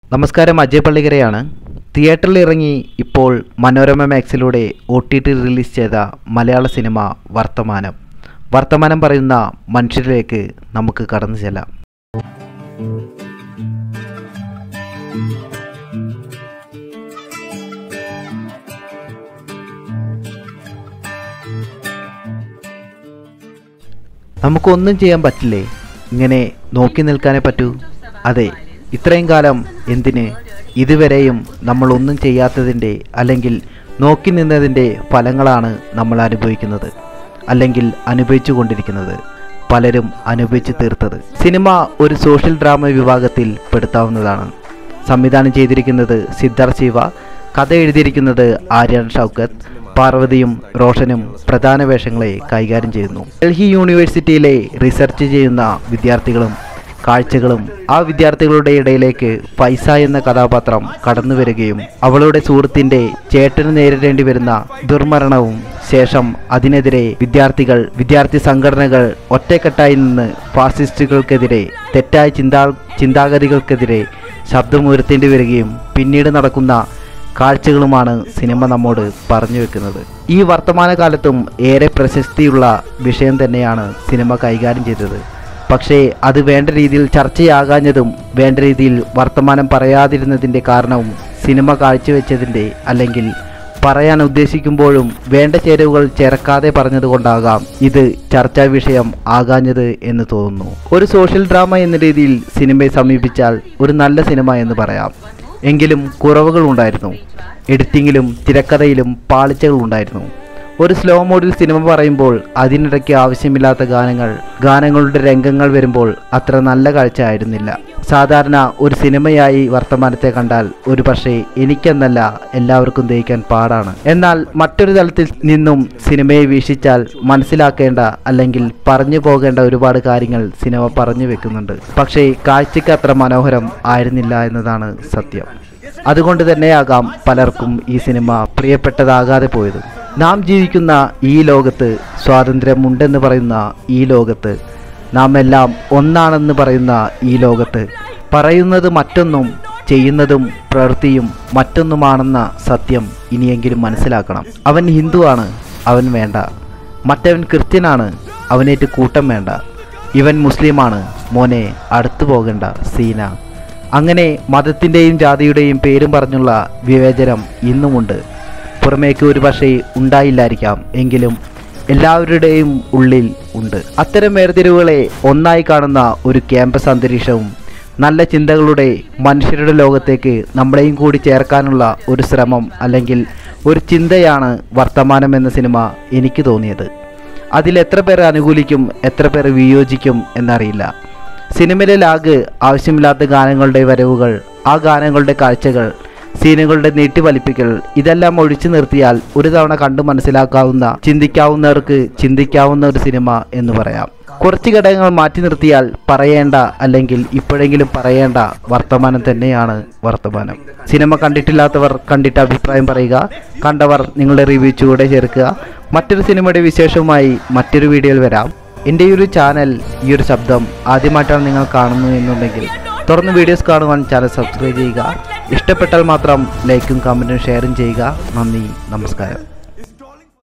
നമസ്കാരം അജയ് പള്ളിക്കരയാണ് തിയേറ്ററിൽ ഇറങ്ങി ഇപ്പോൾ മനോരമ മാക്സിലൂടെ ഒ ടി ടി റിലീസ് ചെയ്ത മലയാള സിനിമ വർത്തമാനം വർത്തമാനം പറയുന്ന മനുഷ്യരിലേക്ക് നമുക്ക് കടന്നു ചെല്ലാം നമുക്കൊന്നും ചെയ്യാൻ പറ്റില്ലേ ഇങ്ങനെ നോക്കി നിൽക്കാനേ പറ്റൂ അതെ ഇത്രയും കാലം എന്തിന് ഇതുവരെയും നമ്മൾ ഒന്നും ചെയ്യാത്തതിൻ്റെ അല്ലെങ്കിൽ നോക്കി നിന്നതിൻ്റെ ഫലങ്ങളാണ് നമ്മൾ അനുഭവിക്കുന്നത് അല്ലെങ്കിൽ അനുഭവിച്ചു കൊണ്ടിരിക്കുന്നത് പലരും അനുഭവിച്ചു തീർത്തത് സിനിമ ഒരു സോഷ്യൽ ഡ്രാമ വിഭാഗത്തിൽ പെടുത്താവുന്നതാണ് സംവിധാനം ചെയ്തിരിക്കുന്നത് സിദ്ധാർത്ഥ് ശിവ കഥ എഴുതിയിരിക്കുന്നത് ആര്യൻ ഷൗക്കത്ത് പാർവതിയും റോഷനും പ്രധാന വേഷങ്ങളെ കൈകാര്യം ചെയ്യുന്നു ഡൽഹി യൂണിവേഴ്സിറ്റിയിലെ റിസർച്ച് ചെയ്യുന്ന വിദ്യാർത്ഥികളും കാഴ്ചകളും ആ വിദ്യാർത്ഥികളുടെ ഇടയിലേക്ക് ഫൈസ എന്ന കഥാപാത്രം കടന്നു വരികയും അവളുടെ സുഹൃത്തിന്റെ ചേട്ടന് നേരിടേണ്ടി വരുന്ന ദുർമരണവും ശേഷം അതിനെതിരെ വിദ്യാർത്ഥികൾ വിദ്യാർത്ഥി സംഘടനകൾ ഒറ്റക്കെട്ടായി നിന്ന് ഫാസിസ്റ്റുകൾക്കെതിരെ തെറ്റായ ചിന്താ ചിന്താഗതികൾക്കെതിരെ ശബ്ദമുയർത്തേണ്ടി വരികയും പിന്നീട് നടക്കുന്ന കാഴ്ചകളുമാണ് സിനിമ നമ്മോട് പറഞ്ഞു വെക്കുന്നത് ഈ വർത്തമാനകാലത്തും ഏറെ പ്രശസ്തിയുള്ള വിഷയം തന്നെയാണ് സിനിമ കൈകാര്യം ചെയ്തത് പക്ഷേ അത് വേണ്ട രീതിയിൽ ചർച്ചയാകാഞ്ഞതും വേണ്ട രീതിയിൽ വർത്തമാനം പറയാതിരുന്നതിൻ്റെ കാരണവും സിനിമ കാഴ്ചവെച്ചതിൻ്റെ അല്ലെങ്കിൽ പറയാൻ ഉദ്ദേശിക്കുമ്പോഴും വേണ്ട ചേരുവകൾ ചേർക്കാതെ പറഞ്ഞതുകൊണ്ടാകാം ഇത് ചർച്ചാ വിഷയം ആകാഞ്ഞത് എന്ന് തോന്നുന്നു ഒരു സോഷ്യൽ ഡ്രാമ എന്ന രീതിയിൽ സിനിമയെ സമീപിച്ചാൽ ഒരു നല്ല സിനിമ എന്ന് പറയാം എങ്കിലും കുറവുകൾ ഉണ്ടായിരുന്നു എഡിറ്റിങ്ങിലും തിരക്കഥയിലും പാളിച്ചകൾ ഉണ്ടായിരുന്നു ഒരു സ്ലോ മോഡിൽ സിനിമ പറയുമ്പോൾ അതിനിടയ്ക്ക് ആവശ്യമില്ലാത്ത ഗാനങ്ങൾ ഗാനങ്ങളുടെ രംഗങ്ങൾ വരുമ്പോൾ അത്ര നല്ല കാഴ്ച ആയിരുന്നില്ല സാധാരണ ഒരു സിനിമയായി വർത്തമാനത്തെ കണ്ടാൽ ഒരു പക്ഷേ എനിക്കെന്നല്ല എല്ലാവർക്കും ദഹിക്കാൻ പാടാണ് എന്നാൽ മറ്റൊരു തലത്തിൽ നിന്നും സിനിമയെ വീക്ഷിച്ചാൽ മനസ്സിലാക്കേണ്ട അല്ലെങ്കിൽ പറഞ്ഞു പോകേണ്ട ഒരുപാട് കാര്യങ്ങൾ സിനിമ പറഞ്ഞു വെക്കുന്നുണ്ട് പക്ഷേ കാഴ്ചയ്ക്ക് അത്ര മനോഹരം ആയിരുന്നില്ല എന്നതാണ് സത്യം അതുകൊണ്ട് തന്നെയാകാം പലർക്കും ഈ സിനിമ പ്രിയപ്പെട്ടതാകാതെ പോയത് നാം ജീവിക്കുന്ന ഈ ലോകത്ത് സ്വാതന്ത്ര്യമുണ്ടെന്ന് പറയുന്ന ഈ ലോകത്ത് നാം എല്ലാം ഒന്നാണെന്ന് പറയുന്ന ഈ ലോകത്ത് പറയുന്നത് മറ്റൊന്നും ചെയ്യുന്നതും പ്രവൃത്തിയും മറ്റൊന്നുമാണെന്ന സത്യം ഇനിയെങ്കിലും മനസ്സിലാക്കണം അവൻ ഹിന്ദുവാണ് അവൻ വേണ്ട മറ്റവൻ ക്രിസ്ത്യനാണ് അവനേറ്റ് കൂട്ടം വേണ്ട ഇവൻ മുസ്ലിമാണ് മോനെ അടുത്തു പോകേണ്ട സീന അങ്ങനെ മതത്തിൻ്റെയും ജാതിയുടെയും പേരും പറഞ്ഞുള്ള വിവേചനം ഇന്നുമുണ്ട് പുറമേക്ക് ഒരു പക്ഷേ ഉണ്ടായില്ലായിരിക്കാം എങ്കിലും എല്ലാവരുടെയും ഉള്ളിൽ ഉണ്ട് അത്തരം വേർതിരിവുകളെ ഒന്നായി കാണുന്ന ഒരു ക്യാമ്പസ് അന്തരീക്ഷവും നല്ല ചിന്തകളുടെ മനുഷ്യരുടെ ലോകത്തേക്ക് നമ്മളെയും കൂടി ചേർക്കാനുള്ള ഒരു ശ്രമം അല്ലെങ്കിൽ ഒരു ചിന്തയാണ് വർത്തമാനം എന്ന സിനിമ എനിക്ക് തോന്നിയത് അതിൽ എത്ര പേർ അനുകൂലിക്കും എത്ര പേർ വിയോജിക്കും എന്നറിയില്ല സിനിമയിലെ ലാഗ് ആവശ്യമില്ലാത്ത ഗാനങ്ങളുടെ വരവുകൾ ആ ഗാനങ്ങളുടെ കാഴ്ചകൾ സീനുകളുടെ നീട്ടിവലിപ്പിക്കൽ ഇതെല്ലാം ഒഴിച്ചു നിർത്തിയാൽ ഒരു തവണ കണ്ടു മനസ്സിലാക്കാവുന്ന ചിന്തിക്കാവുന്നവർക്ക് ചിന്തിക്കാവുന്ന ഒരു സിനിമ എന്ന് പറയാം കുറച്ച് ഘടകങ്ങൾ മാറ്റി നിർത്തിയാൽ പറയേണ്ട അല്ലെങ്കിൽ ഇപ്പോഴെങ്കിലും പറയേണ്ട വർത്തമാനം തന്നെയാണ് വർത്തമാനം സിനിമ കണ്ടിട്ടില്ലാത്തവർ കണ്ടിട്ട് അഭിപ്രായം പറയുക കണ്ടവർ നിങ്ങളുടെ റിവ്യൂ ചൂടെ ചേർക്കുക മറ്റൊരു സിനിമയുടെ വിശേഷവുമായി മറ്റൊരു വീഡിയോയിൽ വരാം എൻ്റെ ഈ ഒരു ചാനൽ ഈ ഒരു ശബ്ദം ആദ്യമായിട്ടാണ് നിങ്ങൾ കാണുന്നു എന്നുണ്ടെങ്കിൽ തുറന്ന് വീഡിയോസ് കാണുവാൻ ചാനൽ സബ്സ്ക്രൈബ് ചെയ്യുക ഇഷ്ടപ്പെട്ടാൽ മാത്രം ലൈക്കും കമൻറ്റും ഷെയറും ചെയ്യുക നന്ദി നമസ്കാരം